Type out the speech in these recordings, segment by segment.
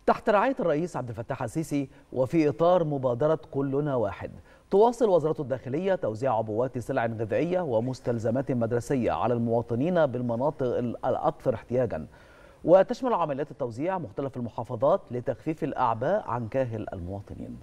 تحت رعاية الرئيس عبد الفتاح السيسي وفي إطار مبادرة كلنا واحد تواصل وزارة الداخلية توزيع عبوات سلع غذائية ومستلزمات مدرسية على المواطنين بالمناطق الأكثر احتياجا وتشمل عمليات التوزيع مختلف المحافظات لتخفيف الأعباء عن كاهل المواطنين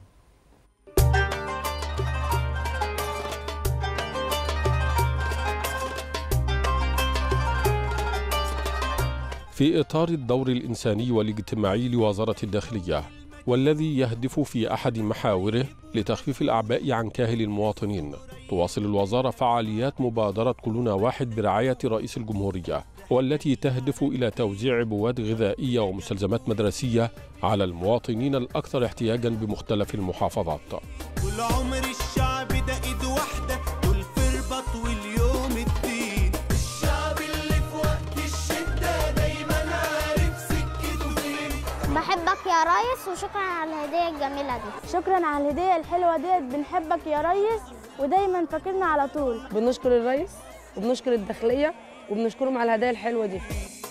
في إطار الدور الإنساني والاجتماعي لوزارة الداخلية والذي يهدف في أحد محاوره لتخفيف الأعباء عن كاهل المواطنين تواصل الوزارة فعاليات مبادرة كلنا واحد برعاية رئيس الجمهورية والتي تهدف إلى توزيع عبوات غذائية ومستلزمات مدرسية على المواطنين الأكثر احتياجا بمختلف المحافظات طول عمر الشعب ده ايد واحدة دول في الرباط واليوم الدين الشعب اللي في وقت الشدة دايما عارف سكته فين بحبك يا ريس وشكرا على الهدية الجميلة دي شكرا على الهدية الحلوة ديت بنحبك يا ريس ودايما فاكرنا على طول بنشكر الرئيس وبنشكر الداخلية وبنشكرهم على الهدايا الحلوة دي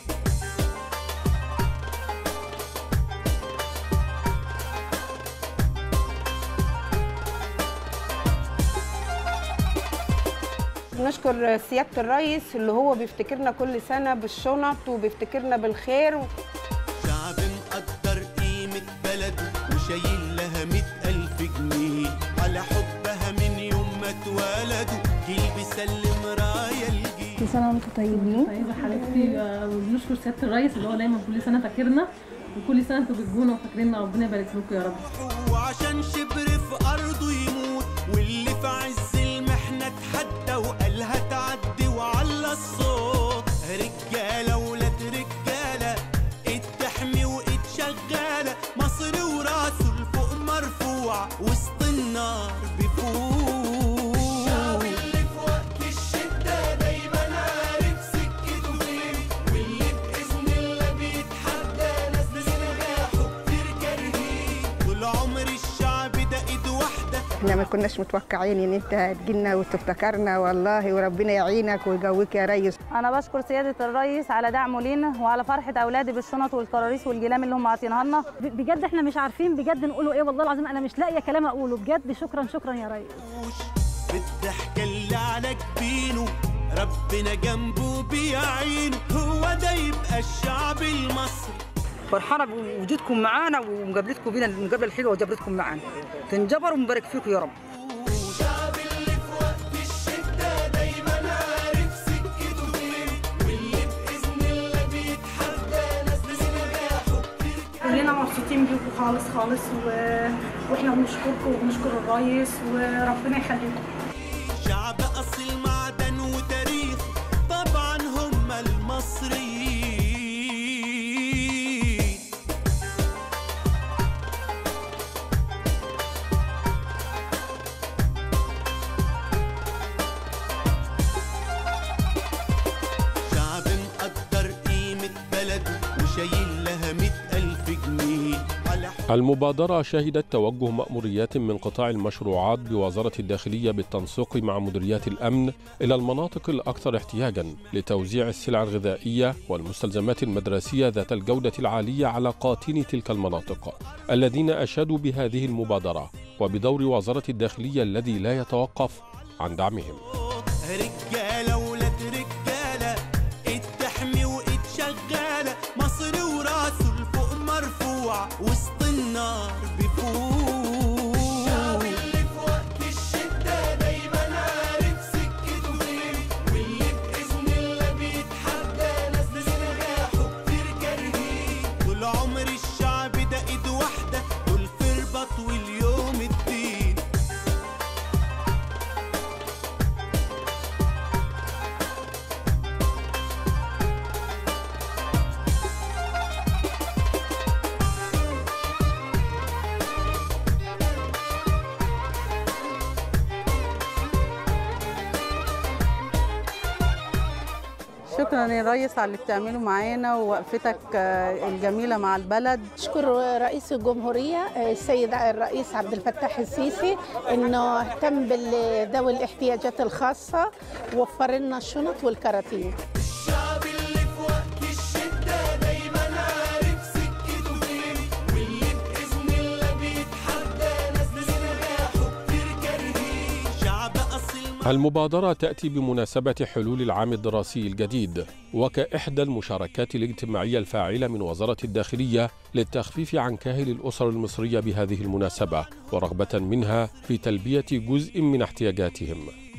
نشكر سيادة الرئيس اللي هو بيفتكرنا كل سنة بالشنط وبيفتكرنا بالخير شعب مقدر قيمة بلده وشايل لها مئة ألف جنيه على حبها من يوم ما اتولدوا جيل بيسلم راية الجيل كل سنة وانتم طيبين طيبة حبيبتي آه، وبنشكر سيادة الرئيس اللي هو دايما كل سنة فاكرنا وكل سنة انتوا بتجونا وفاكريننا ربنا يبارك لكم يا رب وعشان شبر في أرضه يموت واللي في عز المحنة اتحدى وقالها تعدي وعلى الصوت رجالة ولاد رجالة ايد تحمي وايد شغالة مصر وراسه لفوق مرفوع وسط النار بيفوق الشعب اللي في وقت الشدة دايما عارف سكته فين واللي بإذن الله بيتحدى ناس بنجاحه كتير كارهين طول عمر الشعب ده ايد واحدة احنا ما كناش متوقعين ان انت تجينا وتفتكرنا والله وربنا يعينك ويقويك يا ريس أنا بشكر سيادة الرئيس على دعمه لينا وعلى فرحة أولادي بالشنط والكراريس والجلام اللي هم عاطينها لنا بجد احنا مش عارفين بجد نقوله ايه والله العظيم انا مش لاقيه كلام اقوله بجد شكرا شكرا يا ريس بالضحكة اللي على جبينه ربنا جنبه بيعينه هو ده يبقى الشعب المصري فرحانه بوجودكم معانا ومقابلتكم بينا المقابله الحلوه وجبرتكم معانا تنجبروا ونبارك فيكم يا رب الشعب اللي في وقت الشدة دايما عارف سكته فين واللي بإذن الله بيتحدى ناس بنجاحه كلنا مبسوطين بيكم خالص خالص و... واحنا بنشكركم وبنشكر الرئيس وربنا يخليكم شعب أصيل معدن وتاريخ طبعا هم المصريين شعب مقدر قيمة بلده وشايل لها مئة ألف جنيه على المبادرة شهدت توجه مأموريات من قطاع المشروعات بوزارة الداخلية بالتنسيق مع مديريات الأمن إلى المناطق الأكثر احتياجا لتوزيع السلع الغذائية والمستلزمات المدرسية ذات الجودة العالية على قاطني تلك المناطق الذين أشادوا بهذه المبادرة وبدور وزارة الداخلية الذي لا يتوقف عن دعمهم رجالة ولاد رجالة ايد تحمي وايد شغالة مصر وراسه لفوق مرفوع وسط النار بيفوق الشعب اللي في وقت الشدة دايما عارف سكته فين واللي بإذن الله بيتحدى ناس بنجاحه كتير كارهين طول عمر الشعب ده ايد واحدة دول في الرباط واليوم الدين شكرا يا ريس على اللي بتعمله معانا ووقفتك آه، الجميله مع البلد أشكر رئيس الجمهورية السيد الرئيس عبد الفتاح السيسي إنه اهتم بذوي الاحتياجات الخاصة ووفر لنا الشنط والكراتين الشعب اللي في وقت الشدة دايما عارف سكته فين المبادرة تأتي بمناسبة حلول العام الدراسي الجديد وكإحدى المشاركات الاجتماعية الفاعلة من وزارة الداخلية للتخفيف عن كاهل الأسر المصرية بهذه المناسبة ورغبة منها في تلبية جزء من احتياجاتهم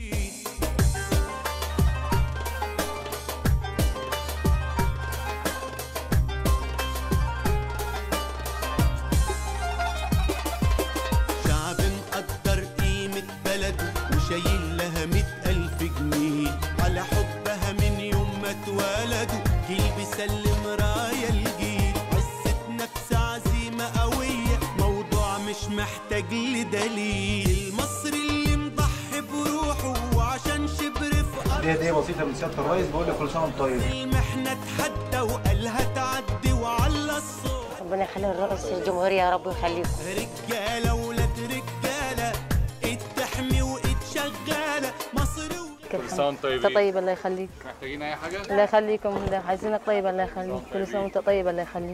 شعب مقدر قيمة بلده وشايل لها مئة ألف جنيه على حبها من يوم ما اتولدوا جيل بيسلم راية الجيل عزة نفس عزيمة قوية موضوع مش محتاج لدليل المصري اللي مضحي بروحه وعشان شبر في أرض دي هديه بسيطه من سياده الرئيس بقول لك كل سنه وانت طيب المحنة اتحدى وقالها تعدي وعلى الصوت ربنا يخلي الرئيس الجمهورية يا رب ويخليكم رجالة ولاد رجالة ايد تحمي وايد شغالة مصر كل سنه وانت انت طيب الله يخليك محتاجين اي حاجه الله يخليكم ده عايزينك طيب الله يخليك كل سنه وانت طيب الله يخليك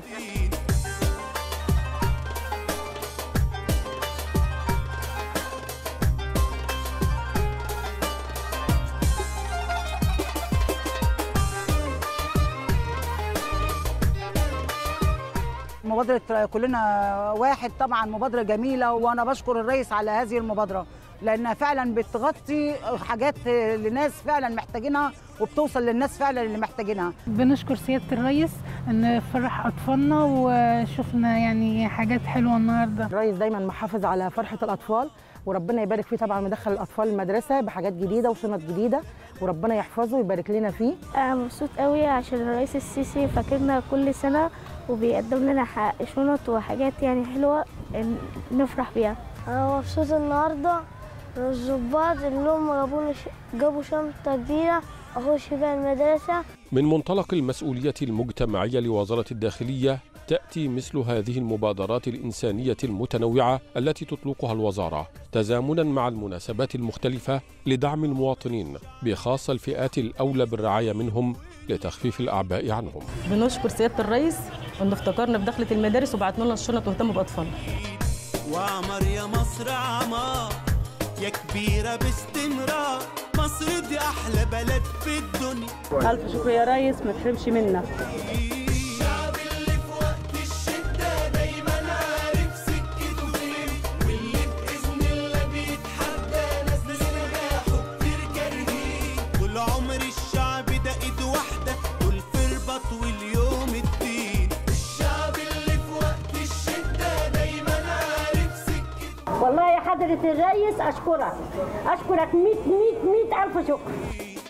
مبادرة كلنا واحد طبعا مبادرة جميلة وأنا بشكر الرئيس على هذه المبادرة لأنها فعلا بتغطي حاجات لناس فعلا محتاجينها وبتوصل للناس فعلا اللي محتاجينها بنشكر سيادة الرئيس ان فرح اطفالنا وشفنا يعني حاجات حلوة النهاردة الرئيس دايما محافظ على فرحة الأطفال وربنا يبارك فيه طبعا مدخل الأطفال المدرسة بحاجات جديدة وشنط جديدة وربنا يحفظه ويبارك لنا فيه أنا مبسوط قوي عشان الرئيس السيسي فاكرنا كل سنة وبيقدم لنا ح- شنط وحاجات يعني حلوة إن- نفرح بيها أنا مبسوط النهاردة الظباط اللي هم جابوا جابوا شنطة جديدة أخش بيها المدرسة من منطلق المسؤولية المجتمعية لوزارة الداخلية تأتي مثل هذه المبادرات الإنسانية المتنوعة التي تطلقها الوزارة تزامنا مع المناسبات المختلفة لدعم المواطنين بخاصة الفئات الأولى بالرعاية منهم لتخفيف الأعباء عنهم بنشكر سياده الرئيس انه افتكرنا بدخله المدارس وبعت لنا الشنط واهتم باطفالنا وعمر يا مصر عمار يا كبيرة باستمرار مصر دي أحلى بلد في الدنيا ألف شكر يا ريس ما تحرمش منا الشعب اللي في وقت الشدة دايما عارف سكته فين واللي بإذن الله بيتحدى ناس بنجاحه كتير كارهين طول عمر الشعب ده إيد واحدة دول في رباط واليوم الدين الشعب اللي في وقت الشدة دايما عارف سكته والله يا حضرة الرئيس أشكرك أشكرك ميت ميت ميت ألف شكر